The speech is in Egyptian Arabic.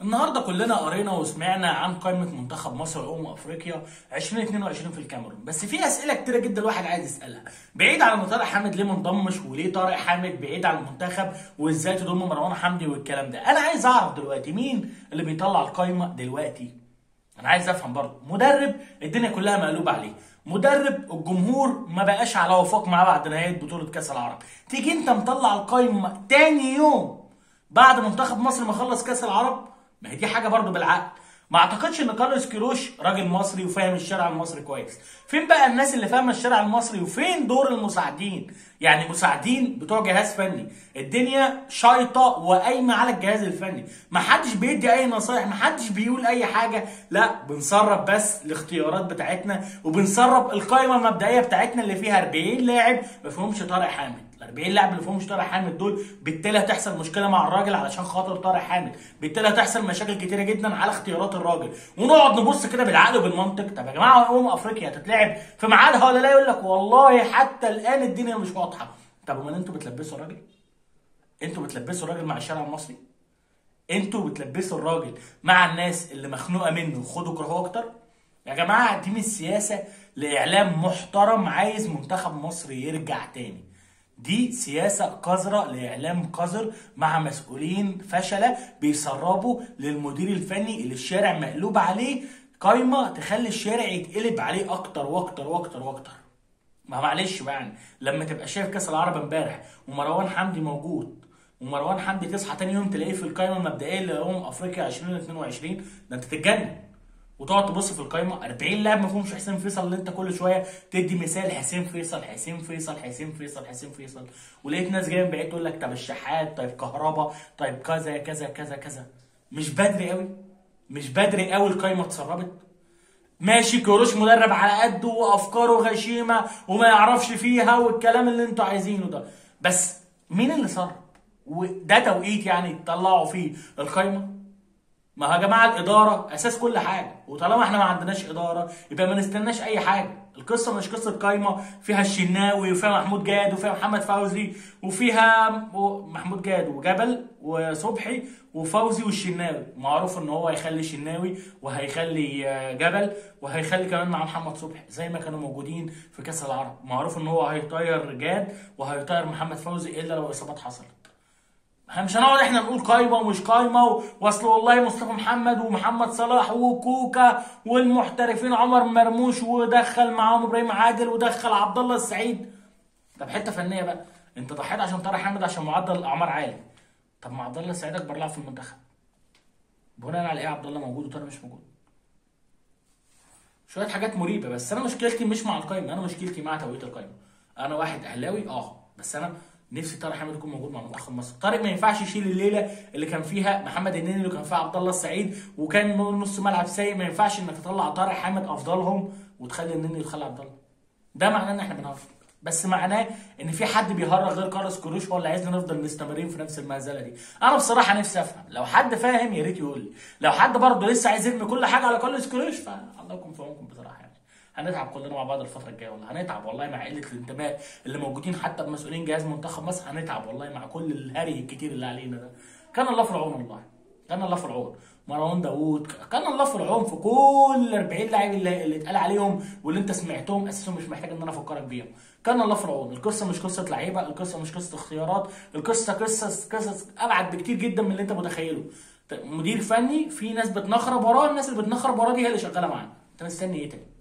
النهارده كلنا قرينا وسمعنا عن قائمه منتخب مصر لامم افريقيا 2022 في الكاميرون بس في اسئله كتيره جدا الواحد عايز يسالها بعيد عن ان طارق حامد ليه ما انضمش وليه طارق حامد بعيد عن المنتخب وازاي تضم مروان حمدي والكلام ده انا عايز اعرف دلوقتي مين اللي بيطلع القائمه دلوقتي انا عايز افهم برضه مدرب الدنيا كلها مقلوبه عليه مدرب الجمهور ما بقاش على وفاق معاه بعد نهايه بطوله كاس العرب تيجي انت مطلع القايمه تاني يوم بعد منتخب مصر ما خلص كاس العرب ما هي دي حاجه برضه بالعقل ما اعتقدش ان كارلوس كيروش راجل مصري وفاهم الشارع المصري كويس فين بقى الناس اللي فاهمه الشارع المصري وفين دور المساعدين يعني مساعدين بتوع جهاز فني الدنيا شايطه وقايمه على الجهاز الفني ما حدش بيدي اي نصايح ما حدش بيقول اي حاجه لا بنسرب بس الاختيارات بتاعتنا وبنسرب القائمه المبدئيه بتاعتنا اللي فيها 40 لاعب ما فيهمش طارق حامد ال 40 لاعب اللي فيهمش طارق حامد دول بالتالي هتحصل مشكله مع الراجل علشان خاطر طارق حامد بالتالي هتحصل مشاكل كتيره جدا على اختيارات الراجل ونقعد نبص كده بالعقل وبالمنطق طب يا جماعه امم افريقيا هتتلعب في ميعادها ولا لا يقول لك والله حتى الان الدنيا مش واضحه طب امال انتوا بتلبسوا الراجل انتوا بتلبسوا الراجل مع الشارع المصري انتوا بتلبسوا الراجل مع الناس اللي مخنوقه منه خدوا كرهوه اكتر يا جماعه دي مش سياسه لاعلام محترم عايز منتخب مصر يرجع تاني دي سياسة قذرة لإعلام قذر مع مسؤولين فشلة بيسربوا للمدير الفني اللي الشارع مقلوب عليه قايمة تخلي الشارع يتقلب عليه أكتر وأكتر وأكتر وأكتر ما معلش بقى يعني لما تبقى شايف كأس العرب امبارح ومروان حمدي موجود ومروان حمدي تصحى تاني يوم تلاقيه في القايمة المبدئية لأمم أفريقيا 2022 ده أنت تتجنن وتقعد تبص في القايمه 40 لاعب ما فيهمش حسين فيصل اللي انت كل شويه تدي مثال حسين فيصل حسين فيصل حسين فيصل حسين فيصل ولقيت ناس جايه من بعيد تقول لك طب الشحات طيب كهربا طيب كذا كذا كذا كذا مش بدري قوي مش بدري قوي القايمه اتسربت ماشي كروش مدرب على قده وافكاره غشيمه وما يعرفش فيها والكلام اللي انتوا عايزينه ده بس مين اللي سرب وده توقيت يعني تطلعوا فيه القايمه ما يا جماعه الاداره اساس كل حاجه وطالما احنا ما عندناش اداره يبقى ما نستناش اي حاجه القصه مش قصه قايمه فيها الشناوي وفيها محمود جاد وفيها محمد فوزي وفيها محمود جاد وجبل وصبحي وفوزي والشناوي معروف ان هو هيخلي الشناوي وهيخلي جبل وهيخلي كمان مع محمد صبحي زي ما كانوا موجودين في كاس العرب معروف ان هو هيطير جاد وهيطير محمد فوزي الا لو اصابات حصلت احنا مش هنقعد احنا نقول قايمه ومش قايمه واصل والله مصطفى محمد ومحمد صلاح وكوكا والمحترفين عمر مرموش ودخل معاهم ابراهيم عادل ودخل عبد الله السعيد طب حته فنيه بقى انت ضحيت عشان طارق حامد عشان معدل الاعمار عالي طب ما عبد الله السعيد اكبر لاعب في المنتخب بناء على ايه عبد الله موجود وطارق مش موجود شويه حاجات مريبه بس انا مشكلتي مش مع القايمه انا مشكلتي مع توقيت القايمه انا واحد اهلاوي اه بس انا نفسي طارق حامد يكون موجود مع منتخب مصر طارق ما ينفعش يشيل الليله اللي كان فيها محمد النني اللي كان فيها عبد الله السعيد وكان نص ملعب سيء ما ينفعش انك تطلع طارق حامد افضلهم وتخلي النني يتخلى عبد الله ده معناه ان احنا بنهرج بس معناه ان في حد بيهرج غير كارلوس كروش هو اللي عايزنا نفضل مستمرين في نفس المهزله دي انا بصراحه نفسي افهم لو حد فاهم يا ريت يقول لي لو حد برضه لسه عايز يرمي كل حاجه على كارلوس كروش فالله يكون في عونكم بصراحه يعني هنتعب كلنا مع بعض الفتره الجايه والله هنتعب والله مع قله الانتماء اللي موجودين حتى بمسؤولين جهاز منتخب مصر هنتعب والله مع كل الهري الكتير اللي علينا ده كان الله في العون والله كان الله في العون مروان داوود كان الله في العون في كل 40 لاعب اللي, اللي اتقال عليهم واللي انت سمعتهم اساسا مش محتاج ان انا افكرك بيهم كان الله في العون القصه مش قصه لعيبه القصه مش قصه اختيارات القصه قصه قصص ابعد بكتير جدا من اللي انت متخيله مدير فني في ناس بتنخرب وراه الناس اللي بتنخرب وراه دي هي اللي شغاله معاه انت مستني ايه تاني